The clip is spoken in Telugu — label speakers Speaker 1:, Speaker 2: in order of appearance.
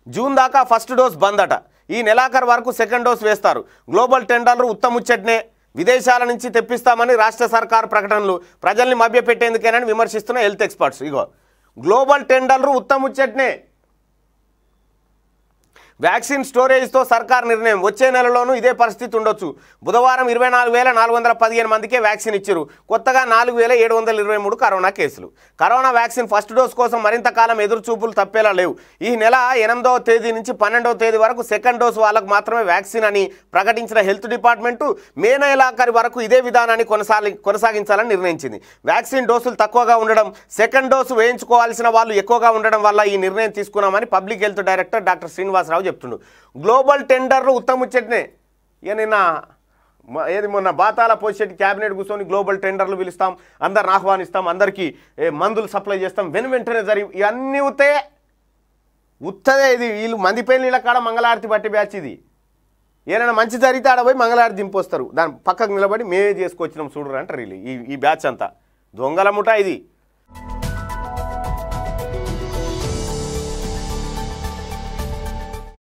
Speaker 1: జూన్ దాకా ఫస్ట్ డోస్ బంద్ అట ఈ నెలాఖరు వరకు సెకండ్ డోస్ వేస్తారు గ్లోబల్ టెండర్లు ఉత్తముచ్చట్నే విదేశాల నుంచి తెప్పిస్తామని రాష్ట్ర సర్కారు ప్రకటనలు ప్రజల్ని మభ్యపెట్టేందుకేనని విమర్శిస్తున్న హెల్త్ ఎక్స్పర్ట్స్ ఇగో గ్లోబల్ టెండర్లు ఉత్తముచ్చట్నే వ్యాక్సిన్ స్టోరేజ్తో సర్కార్ నిర్ణయం వచ్చే నెలలోనూ ఇదే పరిస్థితి ఉండొచ్చు బుధవారం ఇరవై నాలుగు వేల నాలుగు వందల పదిహేను మందికే వ్యాక్సిన్ ఇచ్చారు కొత్తగా నాలుగు వేల ఏడు వందల ఇరవై మూడు కరోనా కేసులు కరోనా వ్యాక్సిన్ ఫస్ట్ డోస్ కోసం మరింత కాలం ఎదురు చూపులు తప్పేలా లేవు ఈ నెల ఎనిమిదవ తేదీ నుంచి పన్నెండవ తేదీ వరకు సెకండ్ డోస్ వాళ్ళకు మాత్రమే వ్యాక్సిన్ అని ప్రకటించిన హెల్త్ డిపార్ట్మెంటు మే నెలాఖరి వరకు ఇదే విధానాన్ని కొనసాగి కొనసాగించాలని నిర్ణయించింది వ్యాక్సిన్ డోసులు తక్కువగా ఉండడం సెకండ్ డోసు వేయించుకోవాల్సిన వాళ్ళు ఎక్కువగా ఉండడం వల్ల ఈ నిర్ణయం తీసుకున్నామని public health director doctor Srinivasarao చెప్తుండు గ్లోబల్ టెండర్లు ఉత్తముచ్చట్నే ఇక నిన్న మ- ఏది మొన్న బాతాల పోషెట్టి క్యాబినెట్ కూర్చొని గ్లోబల్ టెండర్లు పిలుస్తాం అందరిని ఆహ్వానిస్తాం అందరికీ ఏ, మందులు సప్లై చేస్తాం వెను వెంటనే జరిగి ఇవన్నీ ఉత్తే ఉత్తదే ఇది వీళ్ళు మంది పెళ్ళిళ్ళ కాడ మంగళారతి బట్టి బ్యాచ్ ఇది ఏదైనా మంచి జరిగితే ఆడ పోయి మంగళారతి దింపొస్తారు దాని పక్కకు నిలబడి మేమే చేసుకొచ్చినాం చూడరు అంటారు వీళ్ళు ఈ ఈ బ్యాచ్ అంతా దొంగల ముఠా ఇది